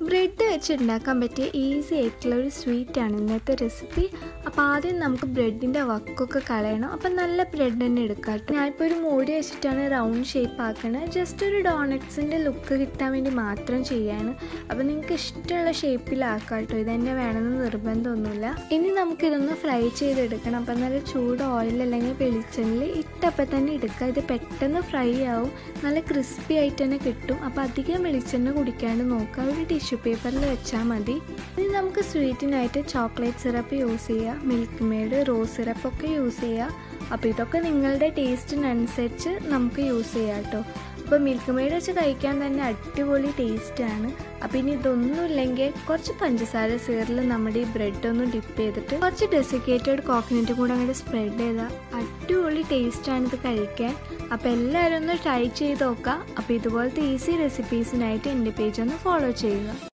bread വെച്ച് ഉണ്ടാക്കാൻ പറ്റിയ ഈസി ആയിട്ടുള്ള ഒരു സ്വീറ്റാണ് ഇന്നത്തെ റെസിപ്പി അപ്പോൾ ആദ്യം നമുക്ക് ബ്രെഡിൻ്റെ വക്കൊക്കെ കളയണം അപ്പം നല്ല ബ്രെഡ് തന്നെ എടുക്കാം കേട്ടോ ഞാനിപ്പോൾ ഒരു മൂടി വെച്ചിട്ടാണ് റൗണ്ട് ഷേപ്പ് ആക്കണത് ജസ്റ്റ് ഒരു ഡോണറ്റ്സിൻ്റെ ലുക്ക് കിട്ടാൻ വേണ്ടി മാത്രം ചെയ്യാണ് അപ്പോൾ നിങ്ങൾക്ക് ഇഷ്ടമുള്ള ഷേപ്പിലാക്കാം കേട്ടോ ഇത് തന്നെ വേണമെന്ന് നിർബന്ധമൊന്നുമില്ല ഇനി നമുക്കിതൊന്ന് ഫ്രൈ ചെയ്തെടുക്കണം അപ്പം നല്ല ചൂട് ഓയിൽ അല്ലെങ്കിൽ വെളിച്ചെണ്ണയിൽ ഇട്ടപ്പം തന്നെ എടുക്കുക ഇത് പെട്ടെന്ന് ഫ്രൈ ആവും നല്ല ക്രിസ്പി ആയിട്ട് തന്നെ കിട്ടും അപ്പോൾ അധികം വെളിച്ചെണ്ണ കുടിക്കാണ്ട് നോക്കുക ഒരു ടിഷ്യൂ പേപ്പറിൽ വെച്ചാൽ മതി ഇനി നമുക്ക് സ്വീറ്റിനായിട്ട് ചോക്ലേറ്റ് സിറപ്പ് യൂസ് ചെയ്യുക മിൽക്ക് മെയ്ഡ് റോസ് സിറപ്പ് ഒക്കെ യൂസ് ചെയ്യുക അപ്പോൾ ഇതൊക്കെ നിങ്ങളുടെ ടേസ്റ്റിനനുസരിച്ച് നമുക്ക് യൂസ് ചെയ്യാം കേട്ടോ അപ്പോൾ മിൽക്ക് മെയ്ഡ് വെച്ച് കഴിക്കാൻ തന്നെ അടിപൊളി ടേസ്റ്റാണ് അപ്പോൾ ഇനി ഇതൊന്നും ഇല്ലെങ്കിൽ കുറച്ച് പഞ്ചസാര സീറിൽ നമ്മുടെ ഈ ബ്രെഡ് ഒന്ന് ഡിപ്പ് ചെയ്തിട്ട് കുറച്ച് ഡെസിക്കേറ്റഡ് കോക്കനറ്റും കൂടെ അങ്ങോട്ട് സ്പ്രെഡ് ചെയ്താൽ അടിപൊളി ടേസ്റ്റാണ് ഇത് കഴിക്കാൻ അപ്പോൾ എല്ലാവരും ഒന്ന് ട്രൈ ചെയ്ത് നോക്കുക അപ്പോൾ ഇതുപോലത്തെ ഈസി റെസിപ്പീസിനായിട്ട് എൻ്റെ പേജ് ഒന്ന് ഫോളോ ചെയ്യുക